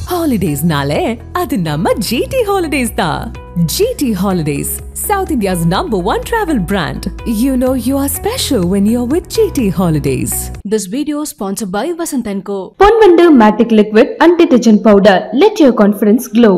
ஹாலிடேஸ்னாலே அது நம்ம ஜிடி ஹாலிடேஸ் தான் GT holidays south India's number one travel brand you know you are special when you are with GT holidays This video sponsored by Vasant & Co. Ponvandu matic liquid and detergent powder let your confidence glow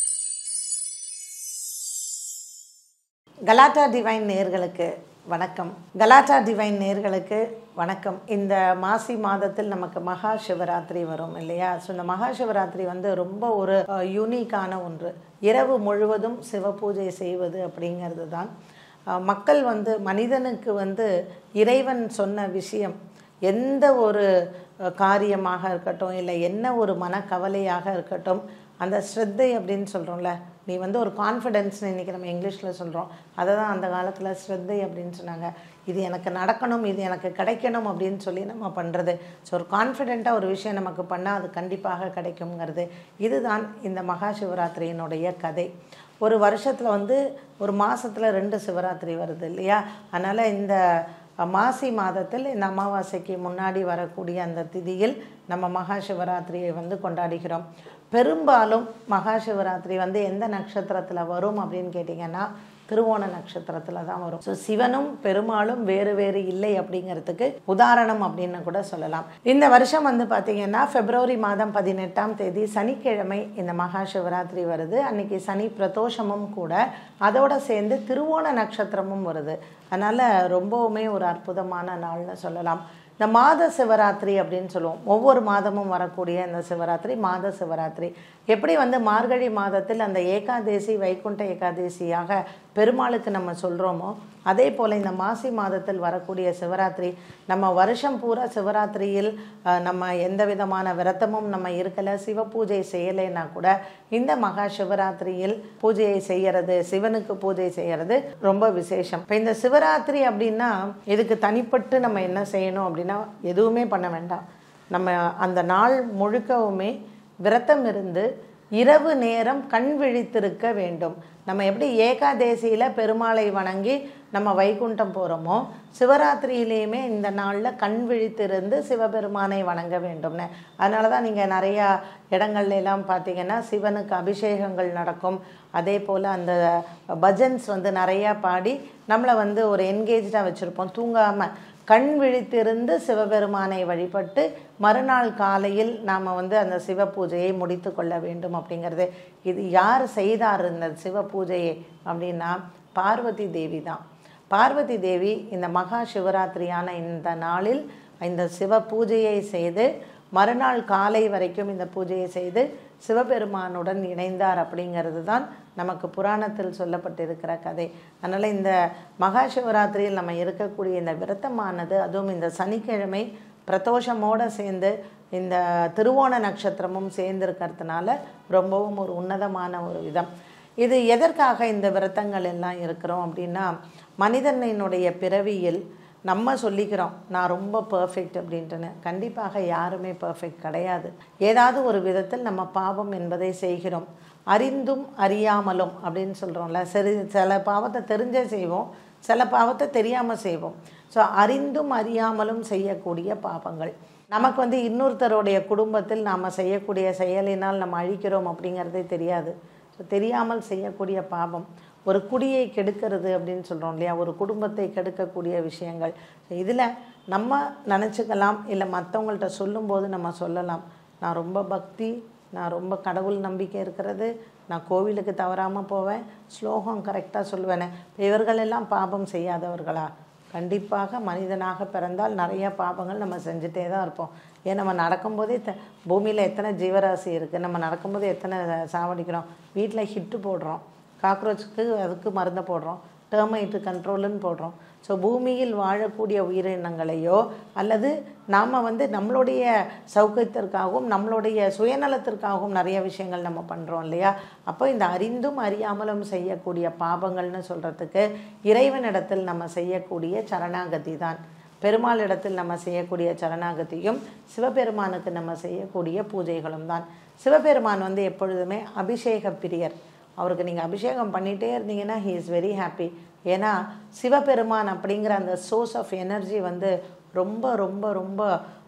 Galatta Divine நேர்களுக்கு வணக்கம் கலாட்டா Divine நேர்களுக்கு வணக்கம் இந்த மாசி மாதத்தில் நமக்கு மகா சிவராத்திரி வரும் இல்லையா ஸோ இந்த மகா சிவராத்திரி வந்து ரொம்ப ஒரு யூனிக்கான ஒன்று இரவு முழுவதும் சிவ பூஜை செய்வது அப்படிங்கிறது தான் அஹ், மக்கள் வந்து மனிதனுக்கு வந்து இறைவன் சொன்ன விஷயம் எந்த ஒரு அஹ், காரியமாக இருக்கட்டும் இல்லை என்ன ஒரு மனக்கவலையாக இருக்கட்டும் அந்த ஸ்ரத்தை அப்படின்னு சொல்கிறோம்ல நீ வந்து ஒரு கான்ஃபிடென்ஸ் இன்றைக்கி நம்ம இங்கிலீஷில் சொல்கிறோம் அதை தான் அந்த காலத்தில் ஸ்ரத்தை அப்படின்னு சொன்னாங்க இது எனக்கு நடக்கணும் இது எனக்கு கிடைக்கணும் அப்படின்னு சொல்லி நம்ம பண்ணுறது ஸோ ஒரு கான்ஃபிடெண்ட்டாக ஒரு விஷயம் நமக்கு பண்ணால் அது கண்டிப்பாக கிடைக்குங்கிறது இதுதான் இந்த மகா சிவராத்திரியினுடைய கதை ஒரு வருஷத்தில் வந்து ஒரு மாதத்தில் ரெண்டு சிவராத்திரி வருது இல்லையா அதனால் இந்த மாசி மாதத்தில் இந்த அமாவாசைக்கு முன்னாடி வரக்கூடிய அந்த திதியில் நம்ம மகா சிவராத்திரியை வந்து கொண்டாடுகிறோம் பெரும்பாலும் மகா சிவராத்திரி வந்து எந்த நட்சத்திரத்தில் வரும் அப்படின்னு கேட்டிங்கன்னா திருவோண நட்சத்திரத்தில் தான் வரும் ஸோ சிவனும் பெருமாளும் வேறு வேறு இல்லை அப்படிங்கிறதுக்கு உதாரணம் அப்படின்னு கூட சொல்லலாம் இந்த வருஷம் வந்து பார்த்திங்கன்னா பிப்ரவரி மாதம் பதினெட்டாம் தேதி சனிக்கிழமை இந்த மகா சிவராத்திரி வருது அன்னைக்கு சனி பிரதோஷமும் கூட அதோட சேர்ந்து திருவோண நட்சத்திரமும் வருது அதனால் ரொம்பவுமே ஒரு அற்புதமான நாள்னு சொல்லலாம் இந்த மாத சிவராத்திரி அப்படின்னு சொல்லுவோம் ஒவ்வொரு மாதமும் வரக்கூடிய இந்த சிவராத்திரி மாத சிவராத்திரி எப்படி வந்து மார்கழி மாதத்தில் அந்த ஏகாதேசி வைகுண்ட ஏகாதேசியாக பெருமாளுக்கு நம்ம சொல்கிறோமோ அதே போல் இந்த மாசி மாதத்தில் வரக்கூடிய சிவராத்திரி நம்ம வருஷம் பூரா சிவராத்திரியில் அஹ், நம்ம எந்த விதமான விரதமும் நம்ம இருக்கலை சிவ பூஜை செய்யலைன்னா கூட இந்த மகா சிவராத்திரியில் பூஜையை செய்யறது சிவனுக்கு பூஜை செய்யறது ரொம்ப விசேஷம் இப்போ இந்த சிவராத்திரி அப்படின்னா இதுக்கு தனிப்பட்டு நம்ம என்ன செய்யணும் அப்படின்னா எதுவுமே பண்ண வேண்டாம் நம்ம அந்த நாள் முழுக்கவுமே விரதம் இருந்து இரவு நேரம் கண் விழித்திருக்க வேண்டும் நம்ம எப்படி ஏகாதேசியில் பெருமாளை வணங்கி நம்ம வைகுண்டம் போகிறோமோ சிவராத்திரியிலையுமே இந்த நாளில் கண் விழித்திருந்து சிவபெருமானை வணங்க வேண்டும்னு அதனால தான் நீங்கள் நிறையா இடங்கள்ல எல்லாம் பார்த்தீங்கன்னா சிவனுக்கு அபிஷேகங்கள் நடக்கும் அதே போல் அந்த பஜன்ஸ் வந்து நிறையா பாடி நம்மளை வந்து ஒரு என்கேஜாக வச்சுருப்போம் தூங்காமல் கண் விழித்திருந்து சிவபெருமானை வழிபட்டு மறுநாள் காலையில் நாம் வந்து அந்த சிவ பூஜையை முடித்து கொள்ள வேண்டும் அப்படிங்கிறது இது யார் செய்தார் இந்த சிவ பூஜையை அப்படின்னா பார்வதி தேவி தான் பார்வதி தேவி இந்த மகா சிவராத்திரியான இந்த நாளில் இந்த சிவ பூஜையை செய்து மறுநாள் காலை வரைக்கும் இந்த பூஜையை செய்து சிவபெருமானுடன் இணைந்தார் அப்படிங்கிறது தான் நமக்கு புராணத்தில் சொல்லப்பட்டிருக்கிற கதை அதனால் இந்த மகா சிவராத்திரியில் நம்ம இருக்கக்கூடிய இந்த விரதமானது அதுவும் இந்த சனிக்கிழமை பிரதோஷமோடு சேர்ந்து இந்த திருவோண நட்சத்திரமும் சேர்ந்து இருக்கிறதுனால ரொம்பவும் ஒரு உன்னதமான ஒரு விதம் இது எதற்காக இந்த விரதங்கள் எல்லாம் இருக்கிறோம் அப்படின்னா மனிதனினுடைய பிறவியில் நம்ம சொல்லிக்கிறோம் நான் ரொம்ப பர்ஃபெக்ட் அப்படின்ட்டுன்னு கண்டிப்பாக யாருமே பர்ஃபெக்ட் கிடையாது ஏதாவது ஒரு விதத்தில் நம்ம பாவம் என்பதை செய்கிறோம் அறிந்தும் அறியாமலும் அப்படின்னு சொல்கிறோம்ல சரி சில பாவத்தை தெரிஞ்சே செய்வோம் சில பாவத்தை தெரியாமல் செய்வோம் ஸோ அறிந்தும் அறியாமலும் செய்யக்கூடிய பாவங்கள் நமக்கு வந்து இன்னொருத்தருடைய குடும்பத்தில் நாம் செய்யக்கூடிய செயலினால் நம்ம அழிக்கிறோம் அப்படிங்கிறதே தெரியாது ஸோ தெரியாமல் செய்யக்கூடிய பாவம் ஒரு குடியை கெடுக்கிறது அப்படின்னு சொல்கிறோம் இல்லையா ஒரு குடும்பத்தை கெடுக்கக்கூடிய விஷயங்கள் இதில் நம்ம நினச்சிக்கலாம் இல்லை மற்றவங்கள்ட்ட சொல்லும்போது நம்ம சொல்லலாம் நான் ரொம்ப பக்தி நான் ரொம்ப கடவுள் நம்பிக்கை இருக்கிறது நான் கோவிலுக்கு தவறாமல் போவேன் ஸ்லோகம் கரெக்டாக சொல்லுவேனே இவர்களெல்லாம் பாபம் செய்யாதவர்களா கண்டிப்பாக மனிதனாக பிறந்தால் நிறைய பாபங்கள் நம்ம செஞ்சுட்டே தான் இருப்போம் ஏன் நம்ம நடக்கும்போதே த பூமியில் எத்தனை ஜீவராசி இருக்குது நம்ம நடக்கும்போது எத்தனை சாவடிக்கிறோம் வீட்டில் ஹிட்டு போடுறோம் காக்ரோச்சுக்கு அதுக்கு மருந்தை போடுறோம் டேர்மைட்டு கண்ட்ரோலுன்னு போடுறோம் ஸோ பூமியில் வாழக்கூடிய உயிரினங்களையோ அல்லது நாம் வந்து நம்மளுடைய சௌகரியத்திற்காகவும் நம்மளுடைய சுயநலத்திற்காகவும் நிறைய விஷயங்கள் நம்ம பண்ணுறோம் இல்லையா அப்போ இந்த அறிந்தும் அறியாமலும் செய்யக்கூடிய பாபங்கள்னு சொல்கிறதுக்கு இறைவனிடத்தில் நம்ம செய்யக்கூடிய சரணாகதி தான் பெருமாள் இடத்தில் நம்ம செய்யக்கூடிய சரணாகதியும் சிவபெருமானுக்கு நம்ம செய்யக்கூடிய பூஜைகளும் தான் சிவபெருமான் வந்து எப்பொழுதுமே அபிஷேக பிரியர் அவருக்கு நீங்கள் அபிஷேகம் பண்ணிகிட்டே இருந்தீங்கன்னா ஹீ இஸ் வெரி ஹாப்பி ஏன்னா சிவபெருமான் அப்படிங்கிற அந்த சோர்ஸ் ஆஃப் எனர்ஜி வந்து ரொம்ப ரொம்ப ரொம்ப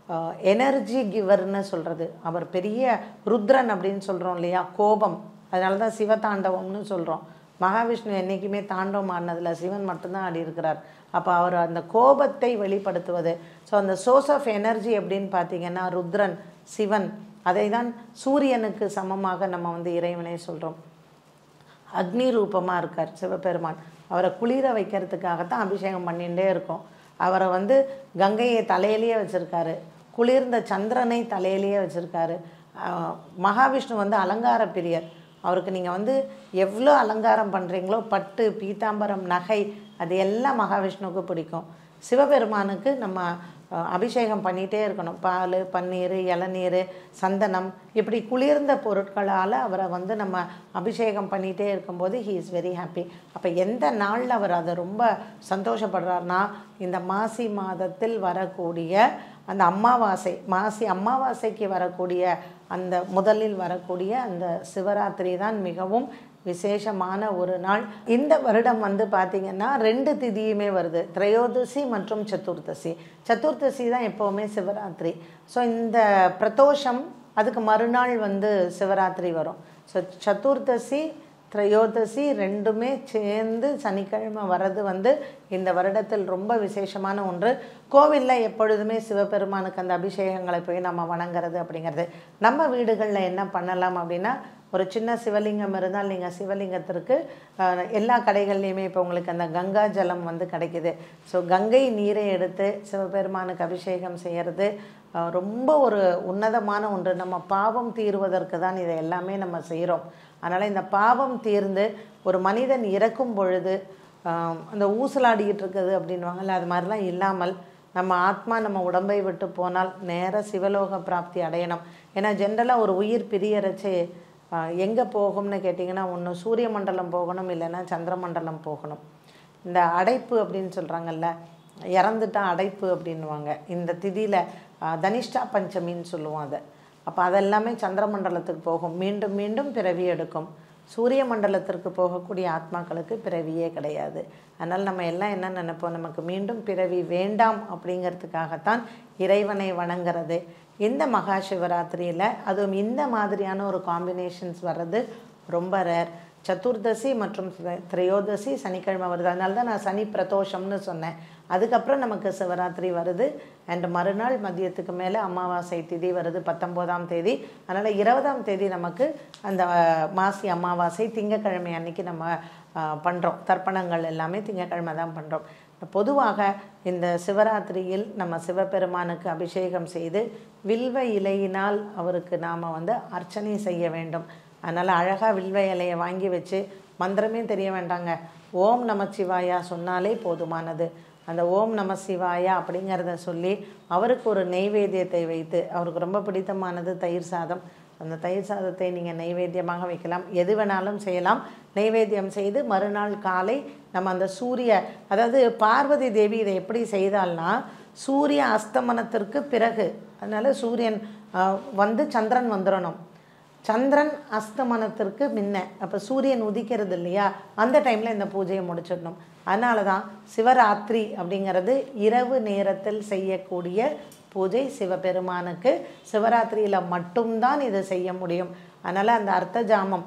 எனர்ஜி கிவர்னு சொல்கிறது அவர் பெரிய ருத்ரன் அப்படின்னு சொல்கிறோம் இல்லையா கோபம் அதனால தான் சிவதாண்டவம்னு சொல்கிறோம் மகாவிஷ்ணு என்றைக்குமே தாண்டவம் ஆடினதில் சிவன் மட்டும்தான் ஆடி இருக்கிறார் அப்போ அவர் அந்த கோபத்தை வெளிப்படுத்துவது ஸோ அந்த சோர்ஸ் ஆஃப் எனர்ஜி அப்படின்னு பார்த்தீங்கன்னா ருத்ரன் சிவன் அதை தான் சூரியனுக்கு சமமாக நம்ம வந்து இறைவனை சொல்கிறோம் அக்னி ரூபமாக இருக்கார் சிவபெருமான் அவரை குளிர வைக்கிறதுக்காகத்தான் அபிஷேகம் பண்ணிகிட்டே இருக்கோம் அவரை வந்து கங்கையை தலையிலேயே வச்சுருக்காரு குளிர்ந்த சந்திரனை தலையிலேயே வச்சுருக்காரு மகாவிஷ்ணு வந்து அலங்கார பிரியர் அவருக்கு நீங்கள் வந்து எவ்வளோ அலங்காரம் பண்ணுறீங்களோ பட்டு பீதாம்பரம் நகை அது எல்லாம் மகாவிஷ்ணுவுக்கு பிடிக்கும் சிவபெருமானுக்கு நம்ம அஹ், அபிஷேகம் பண்ணிகிட்டே இருக்கணும் பால் பன்னீர் இளநீர் சந்தனம் இப்படி குளிர்ந்த பொருட்களால் அவரை வந்து நம்ம அபிஷேகம் பண்ணிகிட்டே இருக்கும்போது ஹீ இஸ் வெரி ஹாப்பி அப்போ எந்த நாளில் அவர் அதை ரொம்ப சந்தோஷப்படுறாருனா இந்த மாசி மாதத்தில் வரக்கூடிய அந்த அமாவாசை மாசி அமாவாசைக்கு வரக்கூடிய அந்த முதலில் வரக்கூடிய அந்த சிவராத்திரி தான் மிகவும் விசேஷமான ஒரு நாள் இந்த வருடம் வந்து பார்த்திங்கன்னா ரெண்டு திதியுமே வருது திரையோதசி மற்றும் சதுர்தசி சதுர்தசி தான் எப்போவுமே சிவராத்திரி ஸோ இந்த பிரதோஷம் அதுக்கு மறுநாள் வந்து சிவராத்திரி வரும் ஸோ சதுர்தசி திரையோதசி ரெண்டுமே சேர்ந்து சனிக்கிழமை வர்றது வந்து இந்த வருடத்தில் ரொம்ப விசேஷமான ஒன்று கோவிலில் எப்பொழுதுமே சிவபெருமானுக்கு அந்த அபிஷேகங்களை போய் நம்ம வணங்குறது அப்படிங்கிறது நம்ம வீடுகளில் என்ன பண்ணலாம் அப்படின்னா ஒரு சின்ன சிவலிங்கம் இருந்தால் நீங்கள் சிவலிங்கத்திற்கு அஹ், எல்லா கடைகள்லையுமே இப்போ உங்களுக்கு அந்த கங்கா ஜலம் வந்து கிடைக்குது ஸோ கங்கை நீரை எடுத்து சிவபெருமானுக்கு அபிஷேகம் செய்கிறது அஹ், ரொம்ப ஒரு உன்னதமான ஒன்று நம்ம பாவம் தீர்வதற்கு தான் இதை எல்லாமே நம்ம செய்கிறோம் அதனால் இந்த பாவம் தீர்ந்து ஒரு மனிதன் இறக்கும் பொழுது ஆம், அந்த ஊசலாடிக்கிட்டு இருக்குது அப்படின்வாங்கல்ல அது மாதிரிலாம் இல்லாமல் நம்ம ஆத்மா நம்ம உடம்பை விட்டு போனால் நேர சிவலோக பிராப்தி அடையணும் ஏன்னா ஜென்ரலாக ஒரு உயிர் பிரியறச்சே எங்கே போகும்னு கேட்டிங்கன்னா ஒன்று சூரிய மண்டலம் போகணும் இல்லைன்னா சந்திரமண்டலம் போகணும் இந்த அடைப்பு அப்படின்னு சொல்கிறாங்கல்ல இறந்துட்டா அடைப்பு அப்படின்வாங்க இந்த திதியில் தனிஷ்டா பஞ்சமின்னு சொல்லுவோம் அதை அப்போ அதெல்லாமே சந்திரமண்டலத்துக்கு போகும் மீண்டும் மீண்டும் பிறவி எடுக்கும் சூரிய மண்டலத்திற்கு போகக்கூடிய ஆத்மாக்களுக்கு பிறவியே கிடையாது அதனால் நம்ம எல்லாம் என்ன நினைப்போம் நமக்கு மீண்டும் பிறவி வேண்டாம் அப்படிங்கிறதுக்காகத்தான் இறைவனை வணங்குறது இந்த மகா சிவராத்திரியில் அதுவும் இந்த மாதிரியான ஒரு காம்பினேஷன்ஸ் வர்றது ரொம்ப ரேர் சதுர்தசி மற்றும் திரை- திரையோதசி சனிக்கிழமை வருது அதனால தான் நான் சனி பிரதோஷம்னு சொன்னேன் அதுக்கப்புறம் நமக்கு சிவராத்திரி வருது அண்ட் மறுநாள் மதியத்துக்கு மேலே அமாவாசை திதி வருது பத்தொம்போதாம் தேதி அதனால் இருபதாம் தேதி நமக்கு அந்த அஹ், மாசி அமாவாசை திங்கக்கிழமை அன்னைக்கு நம்ம பண்ணுறோம் தர்ப்பணங்கள் எல்லாமே திங்கக்கிழமை தான் பண்ணுறோம் பொதுவாக இந்த சிவராத்திரியில் நம்ம சிவபெருமானுக்கு அபிஷேகம் செய்து வில்வ இலையினால் அவருக்கு நாம் வந்து அர்ச்சனை செய்ய வேண்டும் அதனால் அழகாக வில்வ இலையை வாங்கி வச்சு மந்திரமே தெரிய வேண்டாங்க ஓம் நமச்சிவாயா சொன்னாலே போதுமானது அந்த ஓம் நம சிவாயா அப்படிங்கிறத சொல்லி அவருக்கு ஒரு நெய்வேத்தியத்தை வைத்து அவருக்கு ரொம்ப பிடித்தமானது தயிர் சாதம் அந்த தயிர் சாதத்தை நீங்கள் நைவேத்தியமாக வைக்கலாம் எது வேணாலும் செய்யலாம் நைவேத்தியம் செய்து மறுநாள் காலை நம்ம அந்த சூரிய அதாவது பார்வதி தேவி இதை எப்படி செய்தால்னா சூரிய அஸ்தமனத்திற்கு பிறகு அதனால் சூரியன் ஆஹ், வந்து சந்திரன் வந்துடணும் சந்திரன் அஸ்தமனத்திற்கு முன்ன அப்போ சூரியன் உதிக்கிறது இல்லையா அந்த டைமில் இந்த பூஜையை முடிச்சிடணும் அதனால தான் சிவராத்திரி அப்படிங்கிறது இரவு நேரத்தில் செய்யக்கூடிய பூஜை சிவபெருமானுக்கு சிவராத்திரியில் மட்டும்தான் இதை செய்ய முடியும் அதனால் அந்த அர்த்த ஜாமம்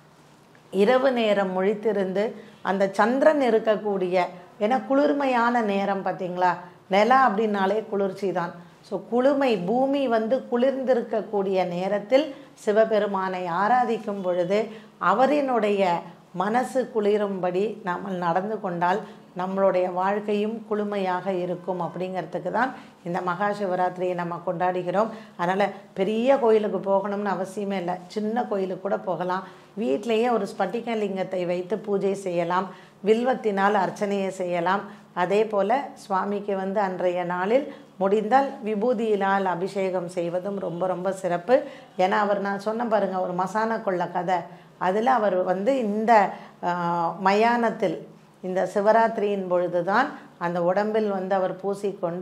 இரவு நேரம் முழித்திருந்து அந்த சந்திரன் இருக்கக்கூடிய ஏன்னா குளிர்மையான நேரம் பார்த்தீங்களா நிலா அப்படின்னாலே குளிர்ச்சி தான் ஸோ குளுமை பூமி வந்து குளிர்ந்திருக்கக்கூடிய நேரத்தில் சிவபெருமானை ஆராதிக்கும் பொழுது அவரினுடைய மனசு குளிரும்படி நாம் நடந்து கொண்டால் நம்மளுடைய வாழ்க்கையும் குளுமையாக இருக்கும் அப்படிங்கிறதுக்கு தான் இந்த மகா சிவராத்திரியை நம்ம கொண்டாடுகிறோம் அதனால் பெரிய கோயிலுக்கு போகணும்னு அவசியமே இல்லை சின்ன கோயிலுக்கு கூட போகலாம் வீட்டிலேயே ஒரு ஸ்பட்டிக லிங்கத்தை வைத்து பூஜை செய்யலாம் வில்வத்தினால் அர்ச்சனையை செய்யலாம் அதே போல் சுவாமிக்கு வந்து அன்றைய நாளில் முடிந்தால் விபூதியினால் அபிஷேகம் செய்வதும் ரொம்ப ரொம்ப சிறப்பு ஏன்னா அவர் நான் சொன்ன பாருங்க ஒரு மசான கொள்ள கதை அதில் அவர் வந்து இந்த ஆஹ், மயானத்தில் இந்த சிவராத்திரியின் பொழுது தான் அந்த உடம்பில் வந்து அவர் பூசிக்கொண்டு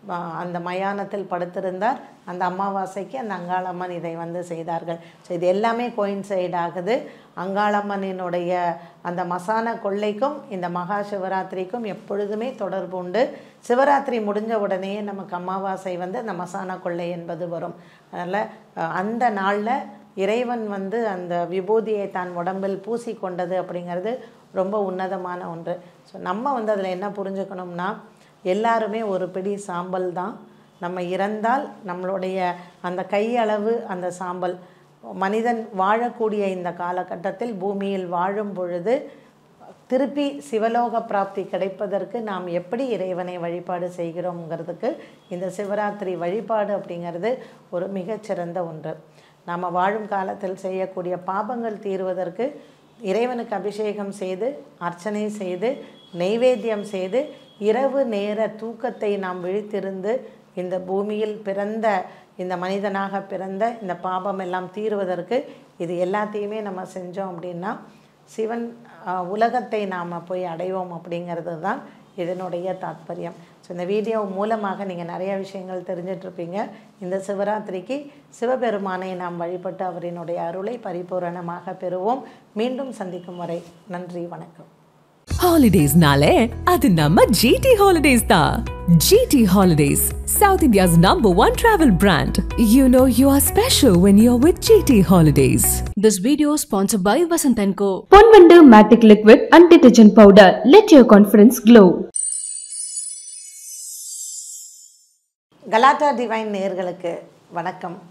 ஆஹ், அந்த மயானத்தில் படுத்திருந்தார் அந்த அமாவாசைக்கு அந்த அங்காளம்மன் இதை வந்து செய்தார்கள் ஸோ இது எல்லாமே கோயின்சைட் ஆகுது அங்காளம்மனினுடைய அந்த மசான கொள்ளைக்கும் இந்த மகா சிவராத்திரிக்கும் எப்பொழுதுமே தொடர்பு உண்டு சிவராத்திரி முடிஞ்ச உடனே நமக்கு அமாவாசை வந்து அந்த மசான கொள்ளை என்பது வரும் அதனால் அஹ், அந்த நாளில் இறைவன் வந்து அந்த விபூதியை தான் உடம்பில் பூசி கொண்டது அப்படிங்கிறது ரொம்ப உன்னதமான ஒன்று ஸோ நம்ம வந்து அதில் என்ன புரிஞ்சுக்கணும்னா எல்லாருமே ஒரு பிடி சாம்பல் தான் நம்ம இறந்தால் நம்மளுடைய அந்த கையளவு அந்த சாம்பல் மனிதன் வாழக்கூடிய இந்த காலகட்டத்தில் பூமியில் வாழும் பொழுது திருப்பி சிவலோக பிராப்தி கிடைப்பதற்கு நாம் எப்படி இறைவனை வழிபாடு செய்கிறோங்கிறதுக்கு இந்த சிவராத்திரி வழிபாடு அப்படிங்கிறது ஒரு மிகச்சிறந்த ஒன்று நாம் வாழும் காலத்தில் செய்யக்கூடிய பாபங்கள் தீர்வதற்கு இறைவனுக்கு அபிஷேகம் செய்து அர்ச்சனை செய்து நெய்வேத்தியம் செய்து இரவு நேர தூக்கத்தை நாம் விழித்திருந்து இந்த பூமியில் பிறந்த இந்த மனிதனாக பிறந்த இந்த பாபம் எல்லாம் தீருவதற்கு இது எல்லாத்தையுமே நம்ம செஞ்சோம் அப்படின்னா சிவன் அஹ், உலகத்தை நாம் போய் அடைவோம் அப்படிங்கிறது தான் இதனுடைய தாத்பரியம் ஸோ இந்த வீடியோ மூலமாக நீங்கள் நிறைய விஷயங்கள் தெரிஞ்சிட்ருப்பீங்க இந்த சிவராத்திரிக்கு சிவபெருமானை நாம் வழிபட்டு அவரினுடைய அருளை பரிபூரணமாக பெறுவோம் மீண்டும் சந்திக்கும் வரை நன்றி வணக்கம் ஹாலிடேஸ்னாலே அது நம்ம ஜிடி ஹாலிடேஸ் தான் GT holidays south India's number one travel brand you know you are special when you are with GT holidays This video sponsored by Vasant & Co. Ponvandu matic liquid and detergent powder let your confidence glow Galatta Divine நேயர்களுக்கு வணக்கம்